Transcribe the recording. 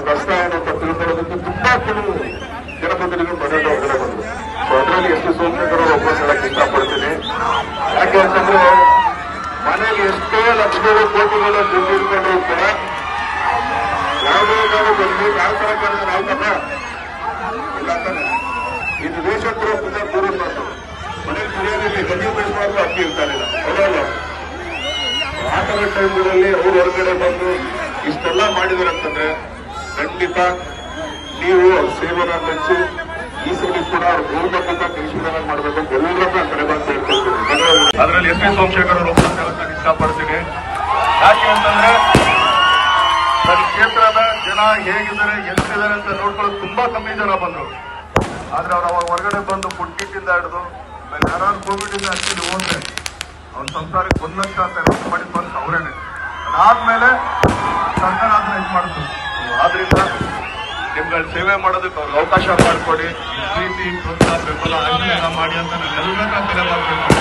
ಕಷ್ಟ ಏನು ಅಂತ ತಿಳ್ಕೊಳ್ಳೋದಕ್ಕೆ ತುಂಬಾ ಕೆಲವು ಜನಪ್ರತಿನಿಧಿಗಳು ಮನೆಯಲ್ಲಿ ಹೊರಗಡೆ ಬಂದ್ರು ಸೊ ಅದರಲ್ಲಿ ಎಷ್ಟು ಸೋಮಶೇಖರ್ ಅವರು ಒಬ್ಬರು ಹೇಳಕ್ ಇಷ್ಟಪಡ್ತೀನಿ ಯಾಕೆ ಅಂತಂದ್ರೆ ಮನೆಗೆ ಎಷ್ಟೇ ಲಕ್ಷಗಳು ಕೋಟಿಗಳು ದುಡ್ಡು ಇಟ್ಕೊಂಡ್ರು ಕೂಡ ಯಾವುದೇ ಕಾಲ ಬಂದು ಯಾವ ತರ ಕರೆದ್ರೆ ನಾವು ತಮ್ಮ ಇಲ್ಲ ತಾನೆ ಇದು ದೇಶಕ್ಕೆ ತುಂಬಾ ದೂರ ಮಾಡ್ತಾರೆ ಮನೇಲಿ ಬಿರಿಯಾನಿ ಗಂಜಿ ಬೇಯಿಸುವಾಗ ಅಕ್ಕಿ ಇರ್ತಾರಿಲ್ಲ ಹೌದಲ್ಲ ಆಟದ ಟೈಮ್ಗಳಲ್ಲಿ ಅವ್ರು ಹೊರಗಡೆ ಬಂದು ಇಷ್ಟೆಲ್ಲ ಮಾಡಿದಾರೆ ಅಂತಂದ್ರೆ ಖಂಡಿತ ನೀವು ಅವ್ರ ಸೇವೆನ ಮೆಚ್ಚಿ ಈ ಸಲ ಕೂಡ ಅವ್ರ ಬಹುಮತದ ಕೃಷಿಗಳನ್ನು ಮಾಡಬೇಕು ಅಂತ ಎಲ್ಲರನ್ನ ಕರೆ ಬಂದು ಹೇಳ್ಕೊಳ್ತೀನಿ ಅದರಲ್ಲಿ ಎಸ್ ಪಿ ಸೋಮಶೇಖರ್ ಅವರು ಒಬ್ಬರನ್ನ ಹೇಳಕ್ ಇಷ್ಟಪಡ್ತೀನಿ ಯಾಕೆ ಅಂತಂದ್ರೆ ನನ್ನ ಕ್ಷೇತ್ರದ ಜನ ಹೇಗಿದ್ದಾರೆ ಎಲ್ಲಿದ್ದಾರೆ ಅಂತ ನೋಡ್ಕೊಳ್ಳೋದು ತುಂಬಾ ಕಮ್ಮಿ ಜನ ಬಂದ್ರು ಆದ್ರೆ ಅವ್ರು ಅವಾಗ ಹೊರಗಡೆ ಬಂದು ಪುಟ್ಕಿಟ್ಟಿಂದ ಹಿಡಿದು ಯಾರು ಕೋವಿಡ್ ಇಂದ ಆಕ್ಚುಲಿ ಹೋದ್ರೆ ಅವ್ನ ಸಂಸಾರಕ್ಕೆ ಒಂದ್ ಲಕ್ಷ ಅಂತ ಖರ್ಚು ಮಾಡಿದ್ ಬಂದು ಅವರೇನೆ ಅದಾದ್ಮೇಲೆ ಸರ್ಕಾರ ಅದನ್ನ ಇದು ಮಾಡ್ತು ಆದ್ರಿಂದ ನಿಮ್ಗಳ ಸೇವೆ ಮಾಡೋದಕ್ಕೆ ಅವ್ರಿಗೆ ಅವಕಾಶ ಮಾಡಿಕೊಡಿ ಪ್ರೀತಿ ಪ್ರೋತ್ಸಾಹ ಬೆಂಬಲ ಅನ್ಯಾಯ ಮಾಡಿ ಅಂತ ನಾನು ಎಲ್ಲರನ್ನ ಕರೆ ಮಾಡ್ಬೇಕು